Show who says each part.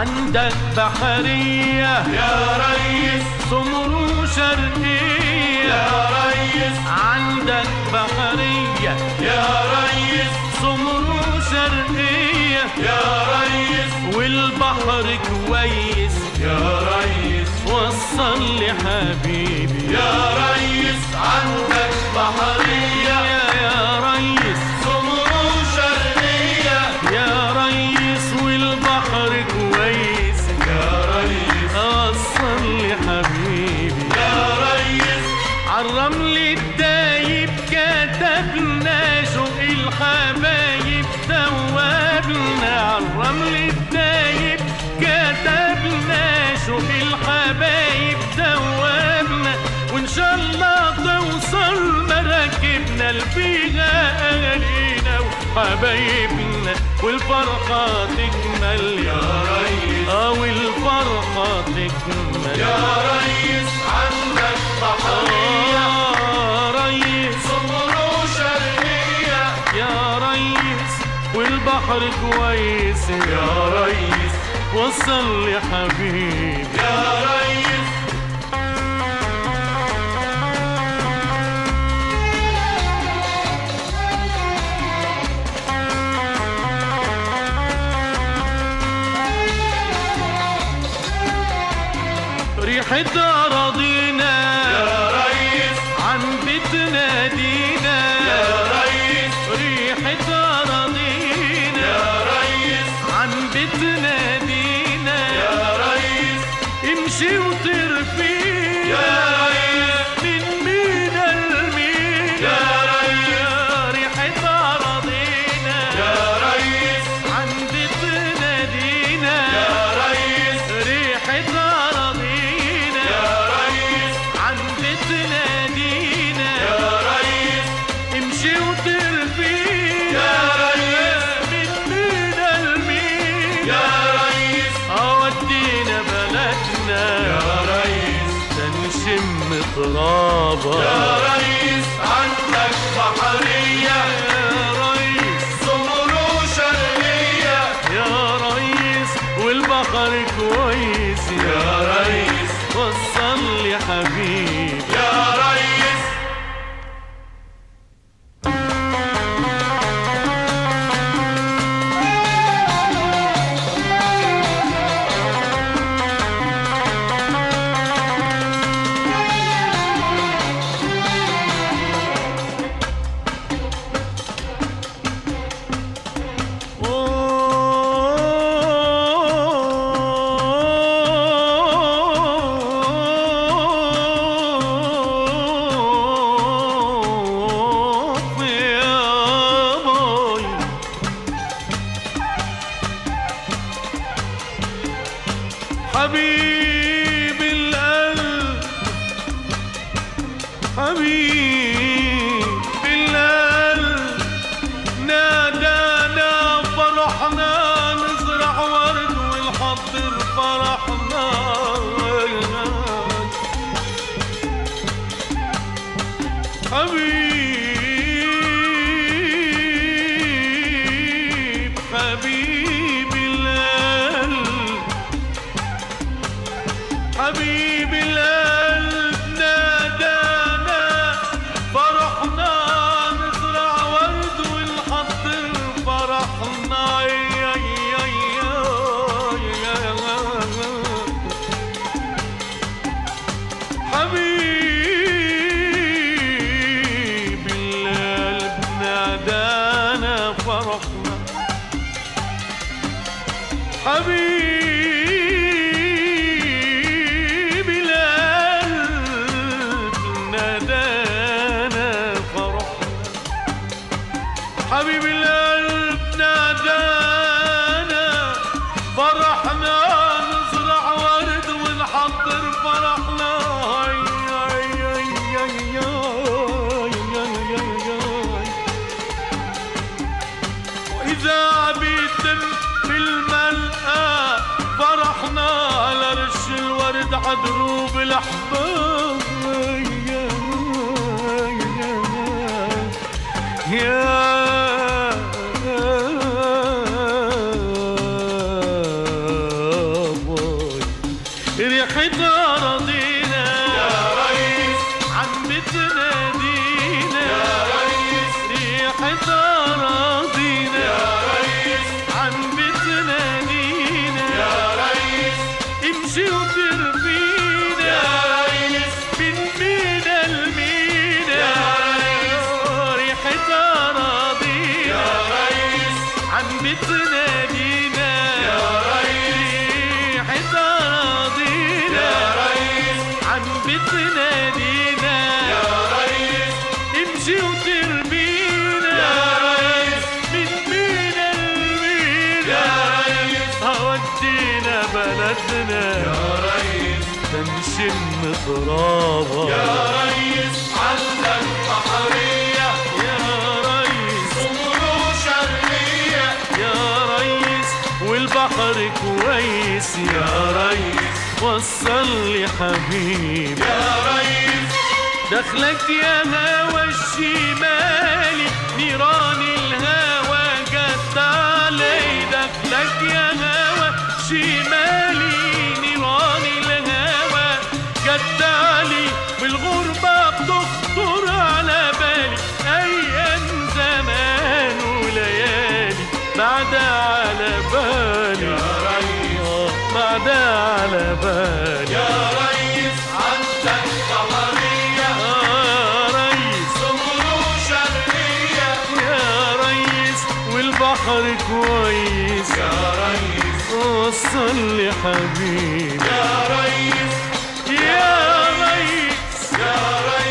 Speaker 1: عندك بحرية
Speaker 2: يا ريس
Speaker 1: سمر وشرقية
Speaker 2: يا ريس
Speaker 1: عندك بحرية
Speaker 2: يا ريس
Speaker 1: سمر وشرقية
Speaker 2: يا ريس
Speaker 1: والبحر كويس
Speaker 2: يا ريس
Speaker 1: وصل لي حبيبي
Speaker 2: يا ريس عندك بحرية
Speaker 1: يا يا ريس
Speaker 2: سمر وشرقية
Speaker 1: يا ريس والبحر كويس
Speaker 2: يا ريس
Speaker 1: وصل لي حبيبي
Speaker 2: يا ريس
Speaker 1: عالرمل الدايب كتبنا شوق الحبايب دوبنا عالرمل الدايب كتبنا شوق الحبايب دوبنا وان شاء الله توصل مراكبنا لفيها اهالينا وحبايبنا والفرحة تكمل
Speaker 2: يا ريس
Speaker 1: اه والفرحة تكمل
Speaker 2: يا ريس عندك بحرية
Speaker 1: آه ريس
Speaker 2: سمر وشرقية
Speaker 1: يا ريس والبحر كويس
Speaker 2: يا ريس
Speaker 1: وصل لي حبيبي
Speaker 2: يا ريس
Speaker 1: ريحة أراضينا
Speaker 2: يا ريس
Speaker 1: عن بيتنا دينا
Speaker 2: يا ريس
Speaker 1: ريحة أراضينا
Speaker 2: يا ريس
Speaker 1: عن بيتنا دينا
Speaker 2: يا ريس
Speaker 1: امشي وطير فينا
Speaker 2: يا ريس
Speaker 1: من مينا لمينا
Speaker 2: يا ريس
Speaker 1: ريحة أراضينا
Speaker 2: يا ريس
Speaker 1: عن بيتنا دينا
Speaker 2: يا ريس
Speaker 1: ريحة أراضينا
Speaker 2: يا ريس
Speaker 1: عن بيتنا دينا
Speaker 2: يا ريس
Speaker 1: امشي وطير فينا
Speaker 2: يا ريس
Speaker 1: من مينا لمينا
Speaker 2: يا ريس
Speaker 1: أودينا بلدنا
Speaker 2: يا ريس
Speaker 1: تنشم ترابها
Speaker 2: يا ريس عندك بحرية
Speaker 1: يا ريس
Speaker 2: سمر وشرقية
Speaker 1: يا ريس والبحر كويس
Speaker 2: يا ريس
Speaker 1: وصل لي حبيبي
Speaker 2: يا ريس
Speaker 1: حبيب القلب حبيب القلب نادانا فرحنا نزرع ورد ونحضر فرحنا حبيب حبيب القلب حبيب القلب نادانا فرحنا نزرع ورد ونحضر فرحنا يا يا يا يا حبيب القلب نادانا فرحنا حبيب القلب نادانا فرحنا حبيب القلب نادانا فرحنا نزرع ورد ونحضر فرحنا وإذا بيتم في الملقى فرحنا على رش الورد عدروب الأحباب يا ريحة أراضينا
Speaker 2: يا ريس
Speaker 1: عم بتنادينا
Speaker 2: يا ريس
Speaker 1: ريحة أراضينا
Speaker 2: يا ريس
Speaker 1: عم بتنادينا
Speaker 2: يا ريس
Speaker 1: امشي وتربينا
Speaker 2: يا ريس
Speaker 1: من مينا لمينا
Speaker 2: يا ريس.
Speaker 1: ريحة أراضينا
Speaker 2: يا ريس
Speaker 1: عم بتنادينا
Speaker 2: يا ريس
Speaker 1: ريحة أراضينا
Speaker 2: يا ريس
Speaker 1: عم بتنادينا
Speaker 2: يا ريس
Speaker 1: امشي وتربينا
Speaker 2: يا ريس
Speaker 1: من مينا لمينا
Speaker 2: يا ريس
Speaker 1: هودينا بلدنا
Speaker 2: يا ريس
Speaker 1: تنشم ترابها
Speaker 2: يا ريس عندك بحرية
Speaker 1: يا ريس
Speaker 2: صمرو شرقية
Speaker 1: يا ريس والبحر كويس يا
Speaker 2: يا ريس
Speaker 1: وصل لي حبيبي
Speaker 2: يا ريس
Speaker 1: دخلك يا هوى الشمالي نيران الهوى جت علي دخلك يا هوى شمالي نيران الهوى جت علي بالغربة بتخطر على بالي أيام زمان وليالي بعدها على بالي
Speaker 2: يا ريس
Speaker 1: آه، بعدها على بالي
Speaker 2: يا ريس عندك بحرية
Speaker 1: آه ريس
Speaker 2: صمرو شرقية
Speaker 1: يا ريس والبحر كويس
Speaker 2: يا ريس
Speaker 1: وصل لي حبيبي
Speaker 2: يا ريس
Speaker 1: يا ريس
Speaker 2: يا ريس